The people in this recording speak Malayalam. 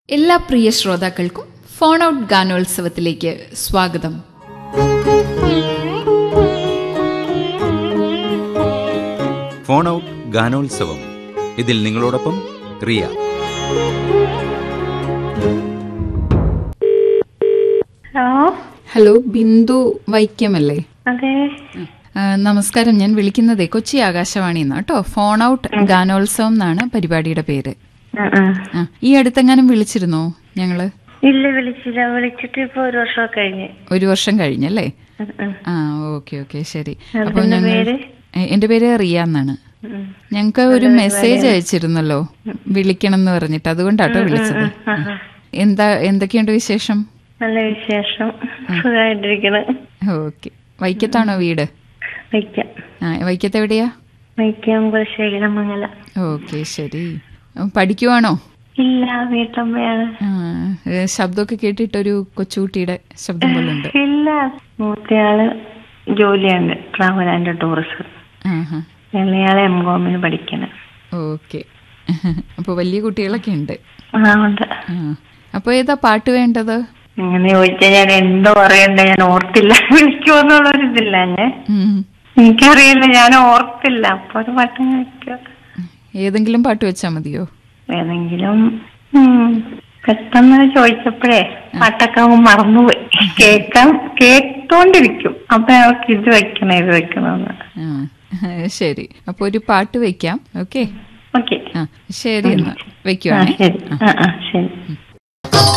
എല്ലാ പ്രിയ ശ്രോതാക്കൾക്കും ഫോൺ ഔട്ട് ഗാനോത്സവത്തിലേക്ക് സ്വാഗതം ഫോൺ ഔട്ട് ഗാനോത്സവം ഇതിൽ നിങ്ങളോടൊപ്പം റിയ ഹലോ ഹലോ ബിന്ദു വൈക്കമല്ലേ അതെ ആ, നമസ്കാരം ഞാൻ വിളിക്കുന്നതേ കൊച്ചി ആകാശവാണി കേട്ടോ ഫോൺ ഔട്ട് ഗാനോത്സവം എന്നാണ് പരിപാടിയുടെ പേര് ആ, ആ. ആ, ഈ അടുത്തെങ്ങാനും വിളിച്ചിരുന്നോ ഞങ്ങള് ഇല്ല വിളിച്ചില്ല വിളിച്ചിട്ട് ഇപ്പൊ ഒരു വർഷമൊക്കെ കഴിഞ്ഞ് ഒരു വർഷം കഴിഞ്ഞല്ലേ ഉം, ഉം. ആ ഓക്കെ ഓക്കെ ശരി എന്താ അപ്പൊ ഞങ്ങൾ പേര്? എ, എന്റെ പേര് റിയ എന്നാണ് ഉം. ഞങ്ങൾക്ക് ഒരു മെസ്സേജ് അയച്ചിരുന്നല്ലോ വിളിക്കണം എന്ന് പറഞ്ഞിട്ട് അതുകൊണ്ടാട്ടോ വിളിച്ചത് ആ, ആ. എന്താ എന്തൊക്കെയുണ്ട് വിശേഷം നല്ല വിശേഷം സുഖമായിട്ടിരിക്കണ് ഓക്കെ വൈക്കത്താണോ വീട് വയ്ക്കാം ആ വൈക്കത്ത് എവിടെയാ വയ്ക്കാം കുലശേഖരമംഗല ഓക്കെ ശരി ഉം, പഠിക്കുവാണോ ഇല്ല വീട്ടമ്മയാണ് ആ ഏ, ശബ്ദമൊക്കെ കേട്ടിട്ടൊരു കൊച്ചുകുട്ടിയുടെ ശബ്ദം പോലെ ഉണ്ട് ഇല്ല മൂത്തയാള് ജോലിയുണ്ട് ട്രാവൽ ആൻഡ് ടൂറിസം ആഹാ ഇളയാളെ എം കോമിന് പഠിക്കണം ഓക്കെ അപ്പൊ വലിയ കുട്ടികളൊക്കെ ഉണ്ട് ആ ഉണ്ട് ആ അപ്പൊ ഏതാ പാട്ട് വേണ്ടത് ഇങ്ങനെ ചോദിച്ചാൽ ഞാൻ എന്തോ പറയണ്ട ഞാൻ ഓർത്തില്ല വിളിക്കുമെന്നുള്ളൊരിതില്ല ഞാൻ ഉം. എനിക്കറിയില്ല ഞാൻ ഓർത്തില്ല അപ്പൊ ഒരു പട്ടം കഴിക്കുക ഏതെങ്കിലും പാട്ട് വെച്ചാ മതിയോ ഏതെങ്കിലും ഉം, പെട്ടെന്ന് ചോദിച്ചപ്പോഴേ പാട്ടൊക്കെ അങ്ങ് മറന്നുപോയി കേൾക്കാൻ കേട്ടോണ്ടിരിക്കും അപ്പൊ അവർക്ക് ഇത് വെക്കണം ഇത് വെക്കണമെന്ന് ആ ശരി അപ്പൊ ഒരു പാട്ട് വെക്കാം ഓക്കെ ഓക്കെ ആ ശരി എന്നാ ആ വെക്കുവാണേ ശരി ആ ആ ശരി